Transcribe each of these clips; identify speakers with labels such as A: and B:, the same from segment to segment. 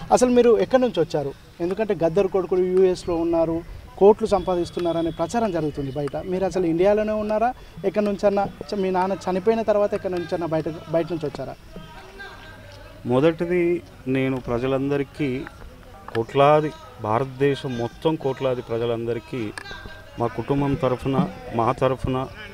A: అసలు మీరు ఎక్కడి నుంచి వచ్చారు ఎందుకంటే గద్దర్ కొడుకులు యూఎస్లో ఉన్నారు కోట్లు సంపాదిస్తున్నారనే ప్రచారం జరుగుతుంది బయట మీరు అసలు ఇండియాలోనే ఉన్నారా ఎక్కడి నుంచన్నా చ- మీ నాన్న చనిపోయిన తర్వాత ఎక్కడి నుంచన్నా బయట బయట నుంచి వచ్చారా
B: మొదటిది నేను ప్రజలందరికీ కోట్లాది భారతదేశం మొత్తం కోట్లాది ప్రజలందరికీ మా కుటుంబం తరఫున మా తరఫున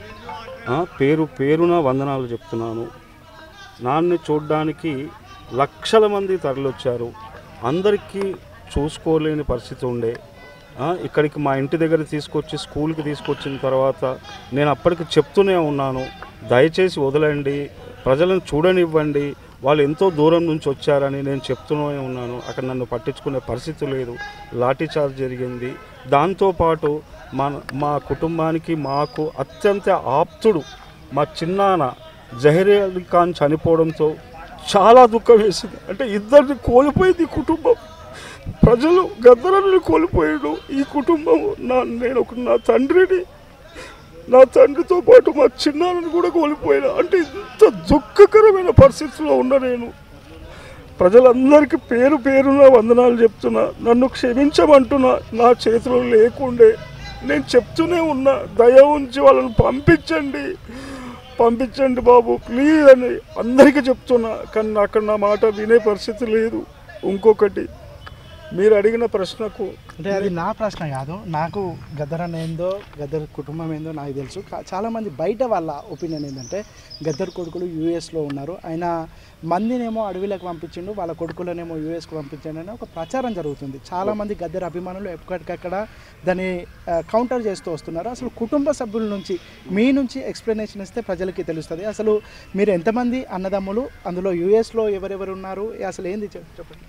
B: ఆ, పేరు పేరున వందనాలు చెప్తున్నాను నాన్ని చూడడానికి లక్షల మంది తరలివచ్చారు అందరికీ చూసుకోలేని పరిస్థితి ఉండే ఆ, ఇక్కడికి మా ఇంటి దగ్గర తీసుకొచ్చి స్కూల్కి తీసుకొచ్చిన తర్వాత నేను అప్పటికి చెప్తూనే ఉన్నాను దయచేసి వదలండి ప్రజలను చూడనివ్వండి వాళ్ళు ఎంతో దూరం నుంచి వచ్చారని నేను చెప్తూనే ఉన్నాను అక్కడ నన్ను పట్టించుకునే పరిస్థితి లేదు లాఠీ చార్జ్ జరిగింది దాంతోపాటు మా మా కుటుంబానికి మాకు అత్యంత ఆప్తుడు మా చిన్నాన్న జహీర్ అలీ ఖాన్ చనిపోవడంతో చాలా దుఃఖం వేసింది అంటే ఇద్దరిని కోల్పోయింది ఈ కుటుంబం ప్రజలు గద్దరని కోల్పోయాడు ఈ కుటుంబం నా నేను ఒక నా తండ్రిని నా తండ్రితో పాటు మా చిన్నాన్నని కూడా కోల్పోయినా అంటే ఇంత దుఃఖకరమైన పరిస్థితిలో ఉన్న నేను ప్రజలందరికీ పేరు పేరున వందనాలు చెప్తున్నా నన్ను క్షమించమంటున్నా నా చేతిలో లేకుండే నేను చెప్తూనే ఉన్నా దయ ఉంచి వాళ్ళని పంపించండి పంపించండి బాబు ప్లీజ్ అని అందరికీ చెప్తున్నా కానీ అక్కడ నా మాట వినే పరిస్థితి లేదు ఇంకొకటి మీరు అడిగిన ప్రశ్నకు
A: అంటే అది నా ప్రశ్న కాదు నాకు గద్దర్ అన్న ఏందో గద్దర్ కుటుంబం ఏందో నాకు తెలుసు కా- చాలామంది బయట వాళ్ళ ఒపీనియన్ ఏంటంటే గద్దర్ కొడుకులు యూఎస్లో ఉన్నారు ఆయన మందినేమో అడవిలోకి పంపించిండు వాళ్ళ కొడుకులనేమో యూఎస్కి పంపించండి అని ఒక ప్రచారం జరుగుతుంది చాలామంది గద్దర్ అభిమానులు ఎప్పటికక్కడ దాన్ని ఆ, కౌంటర్ చేస్తూ వస్తున్నారు అసలు కుటుంబ సభ్యుల నుంచి మీ నుంచి ఎక్స్ప్లెనేషన్ ఇస్తే ప్రజలకి తెలుస్తుంది అసలు మీరు ఎంతమంది అన్నదమ్ములు అందులో యూఎస్లో ఎవరెవరు ఉన్నారు అసలు ఏంది చెప్- చెప్పండి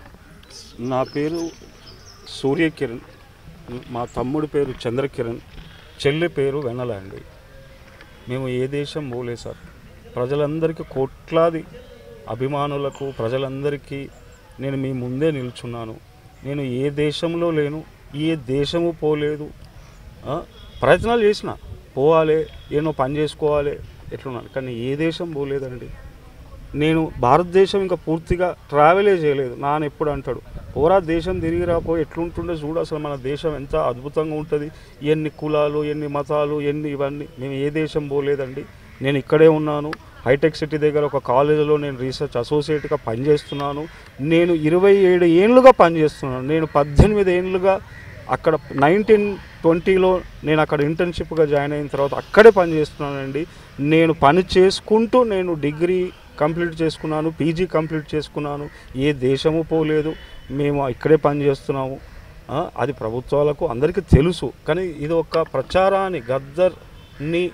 B: నా పేరు సూర్యకిరణ్ మా తమ్ముడి పేరు చంద్రకిరణ్ చెల్లి పేరు వెన్నెల అండి మేము ఏ దేశం పోలే సార్ ప్రజలందరికీ కోట్లాది అభిమానులకు ప్రజలందరికీ నేను మీ ముందే నిల్చున్నాను నేను ఏ దేశంలో లేను ఏ దేశము పోలేదు ఆ, ప్రయత్నాలు చేసిన పోవాలి ఏమో పని చేసుకోవాలి ఎట్లున్నాను కానీ ఏ దేశం పోలేదండి నేను భారతదేశం ఇంకా పూర్తిగా ట్రావెలే చేయలేదు నాన్న ఎప్పుడు అంటాడు పోరా దేశం తిరిగి రాపో ఎట్లుంటుండే చూడు అసలు మన దేశం ఎంత అద్భుతంగా ఉంటుంది ఎన్ని కులాలు ఎన్ని మతాలు ఎన్ని ఇవన్నీ మేము ఏ దేశం పోలేదండి నేను ఇక్కడే ఉన్నాను హైటెక్ సిటీ దగ్గర ఒక కాలేజీలో నేను రీసెర్చ్ అసోసియేట్గా పనిచేస్తున్నాను నేను ఇరవై ఏడు ఏళ్ళుగా పనిచేస్తున్నాను నేను పద్దెనిమిది ఏళ్ళుగా అక్కడ నైన్టీన్ ట్వంటీలో నేను అక్కడ ఇంటర్న్షిప్గా జాయిన్ అయిన తర్వాత అక్కడే పని చేస్తున్నానండి నేను పని చేసుకుంటూ నేను డిగ్రీ కంప్లీట్ చేసుకున్నాను పీజీ కంప్లీట్ చేసుకున్నాను ఏ దేశము పోలేదు మేము ఇక్కడే పని చేస్తున్నాము ఆ, అది ప్రభుత్వాలకు అందరికీ తెలుసు కానీ ఇది ఒక ప్రచారాన్ని గద్దర్ని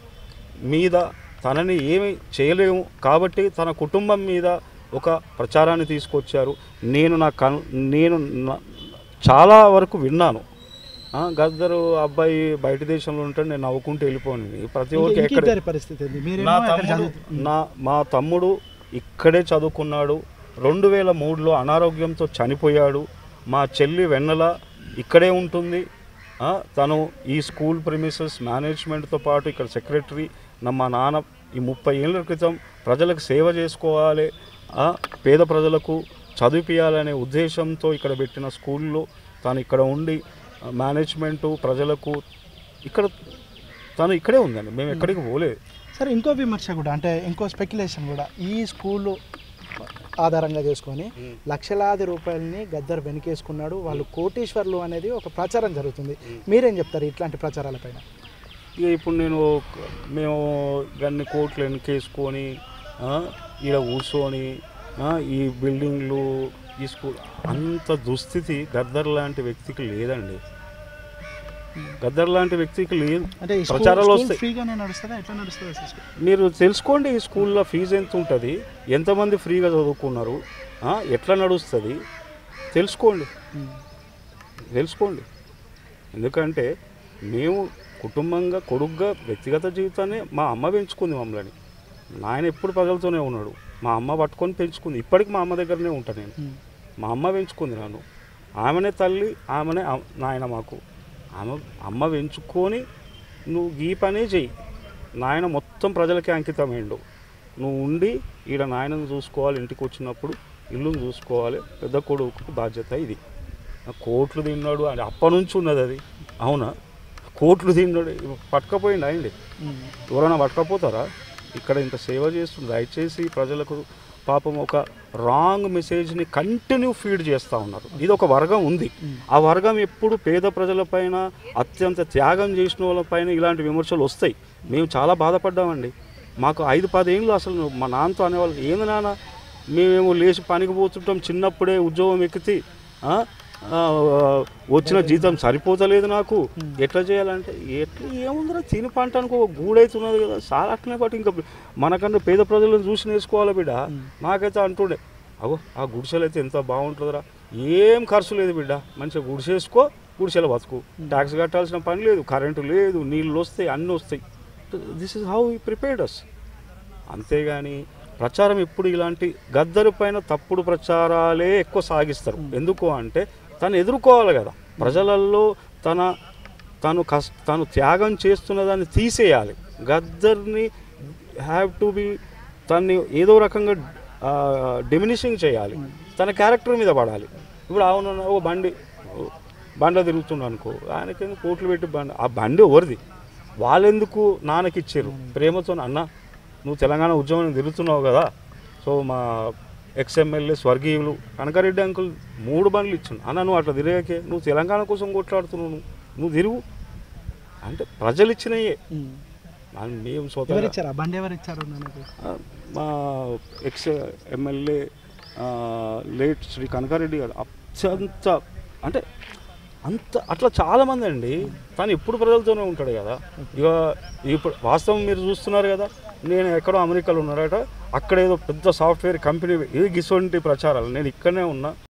B: మీద తనని ఏమి చేయలేము కాబట్టి తన కుటుంబం మీద ఒక ప్రచారాన్ని తీసుకొచ్చారు నేను నా కన్ నేను నా- చాలా వరకు విన్నాను ఆ, గద్దరు అబ్బాయి బయట దేశంలో ఉంటే నేను నవ్వుకుంటూ వెళ్ళిపోను ప్రతి ఒక్కరికి
A: ఇంక
B: ఎక్కడ
A: ఇద్దరి పరిస్థితి ఏంది మీరేమో
B: నా
A: అక్కడ
B: తమ్ముడు
A: చదువుతు-
B: నా మా తమ్ముడు ఇక్కడే చదువుకున్నాడు రెండు వేల మూడులో అనారోగ్యంతో చనిపోయాడు మా చెల్లి వెన్నెల ఇక్కడే ఉంటుంది ఆ, తను ఈ స్కూల్ ప్రిమిసెస్ మేనేజ్మెంట్తో పాటు ఇక్కడ సెక్రటరీ నా మా నాన్న ఈ ముప్పై ఏళ్ళ క్రితం ప్రజలకు సేవ చేసుకోవాలి ఆ, పేద ప్రజలకు చదివిపియాలనే ఉద్దేశంతో ఇక్కడ పెట్టిన స్కూల్లో తను ఇక్కడ ఉండి ఆ, మేనేజ్మెంటు ప్రజలకు ఇక్కడ తను ఇక్కడే ఉందండి మేము ఎక్కడికి పోలేదు
A: సరే ఇంకో విమర్శ కూడా అంటే ఇంకో స్పెక్యులేషన్ కూడా ఈ స్కూల్ ఆధారంగా చేసుకొని లక్షలాది రూపాయలని గద్దర్ వెనకేసుకున్నాడు వాళ్ళు కోటీశ్వర్లు అనేది ఒక ప్రచారం జరుగుతుంది మీరేం చెప్తారు ఇట్లాంటి ప్రచారాలపైన
B: ఇక ఇప్పుడు నేను ఒక- మేము గన్ని కోట్లు వెనకేసుకొని ఆ, ఈడ కూర్చొని ఆ, ఈ బిల్డింగ్లు ఈ స్కూల్ అంత దుస్థితి గద్దర్ లాంటి వ్యక్తికి లేదండి గద్దర్ లాంటి వ్యక్తికి లేదు
A: అంటే ఈ
B: ప్రచారాలు
A: స్కూల్
B: వస్తాయి
A: ఫ్రీగానే నడుస్తుందా ఎట్లా నడుస్తుంది అసలు స్కూల్?
B: మీరు తెలుసుకోండి ఈ స్కూల్లో ఫీజు ఎంత ఉంటుంది ఎంతమంది ఫ్రీగా చదువుకున్నారు ఆ, ఎట్లా నడుస్తుంది తెలుసుకోండి
A: ఉమ్.
B: తెలుసుకోండి ఎందుకంటే మేము కుటుంబంగా కొడుగ్గా వ్యక్తిగత జీవితాన్ని మా అమ్మ పెంచుకుంది మమ్మల్ని నాయన ఎప్పుడు ప్రజలతోనే ఉన్నాడు మా అమ్మ పట్టుకొని పెంచుకుంది ఇప్పటికి మా అమ్మ దగ్గరనే ఉంటాను నేను
A: ఉమ్.
B: మా అమ్మ పెంచుకుంది నన్ను ఆమెనే తల్లి ఆమెనే అమ్- నాయన మాకు ఆమె అమ్మ పెంచుకొని నువ్వు ఈ పనే చెయ్యి నాయన మొత్తం ప్రజలకి అంకితమైండు నువ్వు ఉండి ఈడ నాయనను చూసుకోవాలి ఇంటికి వచ్చినప్పుడు ఇల్లును చూసుకోవాలి పెద్ద కొడుకు బాధ్యత ఇది ఆ కోట్లు తిన్నాడు అని అప్పటి నుంచి ఉన్నది అది అవునా కోట్లు తిన్నాడు ఇప్పుడు పట్టుకపోయింది అయింది
A: ఉమ్.
B: ఎవరైనా పట్టుకపోతారా ఇక్కడ ఇంత సేవ చేస్తుంది దయచేసి ప్రజలకు పాపం ఒక రాంగ్ మెసేజ్ని కంటిన్యూ ఫీడ్ చేస్తూ ఉన్నారు ఇది ఒక వర్గం ఉంది ఆ వర్గం ఎప్పుడు పేద ప్రజలపైన అత్యంత త్యాగం చేసిన వాళ్ళపైన ఇలాంటి విమర్శలు వస్తాయి మేము చాలా బాధపడ్డామండి మాకు ఐదు పదేళ్ళు అసలు మా నాన్నతో అనేవాళ్ళు ఏంది నాన్న మేమేమో లేచి పనికి పోతుంటాం చిన్నప్పుడే ఉద్యోగం ఎక్కితే ఆ, ఆ, వచ్చిన జీతం సరిపోతలేదు నాకు ఎట్లా చేయాలంటే ఎట్లా ఏముందిరా తిని పంటనికి ఒక గూడైతున్నది కదా చాలా అట్లనే పాటు ఇంకా మనకన్నా పేద ప్రజలను చూసి నేర్చుకోవాలి బిడ్డ నాకైతే అంటుండే అగో ఆ గుడిసెలు అయితే ఎంత బాగుంటుందిరా ఏం ఖర్చు లేదు బిడ్డ మంచిగా గుడిసేసుకో గుడిసెల బతుకు ట్యాక్స్ కట్టాల్సిన పని లేదు కరెంటు లేదు నీళ్ళు వస్తాయి అన్నీ వస్తాయి this is how we prepared us అంతేగాని ప్రచారం ఎప్పుడు ఇలాంటి గద్దరు పైన తప్పుడు ప్రచారాలే ఎక్కువ సాగిస్తారు ఎందుకు అంటే తను ఎదుర్కోవాలి కదా ప్రజలలో తన తను కష్ తను త్యాగం చేస్తున్న దాన్ని తీసేయాలి గద్దర్ని హ్యావ్ టు బి తన్ని ఏదో రకంగా డిమినిషింగ్ చేయాలి తన క్యారెక్టర్ మీద పడాలి ఇప్పుడు అవును ఓ బండి ఓ బండ్లో తిరుగుతున్నాడు అనుకో ఆయనకి కోట్లు పెట్టి బండి ఆ బండి ఎవరిది వాళ్ళెందుకు నాన్నకి ఇచ్చారు ప్రేమతో అన్న నువ్వు తెలంగాణ ఉద్యమం తిరుగుతున్నావు కదా సో మా ఎక్స్ఎమ్మెల్యే స్వర్గీయులు కనకారెడ్డి అంకుల్ మూడు బండ్లు ఇచ్చాను అన్న నువ్వు అట్లా తిరిగాకే నువ్వు తెలంగాణ కోసం కొట్లాడుతున్నావు నువ్వు నువ్వు తిరుగు అంటే ప్రజలు ఇచ్చినయే
A: ఉమ్.
B: మనం మేము
A: ఎవరు
B: స్వతహా
A: ఇచ్చారు ఆ బండి ఎవరు ఇచ్చారు నాకు
B: ఆ, మా ex MLA late Shri Kanakareddy గారు అత్యంత అంటే అంత అట్లా చాలామంది అండి తను ఎప్పుడు ప్రజలతోనే ఉంటాడు కదా ఇక ఇప్పుడు వాస్తవం మీరు చూస్తున్నారు కదా నేను ఎక్కడో అమెరికాలో ఉన్నాడట అక్కడ ఏదో పెద్ద సాఫ్ట్వేర్ కంపెనీ ఇది గిసొంటి ప్రచారాలు నేను ఇక్కడనే ఉన్నా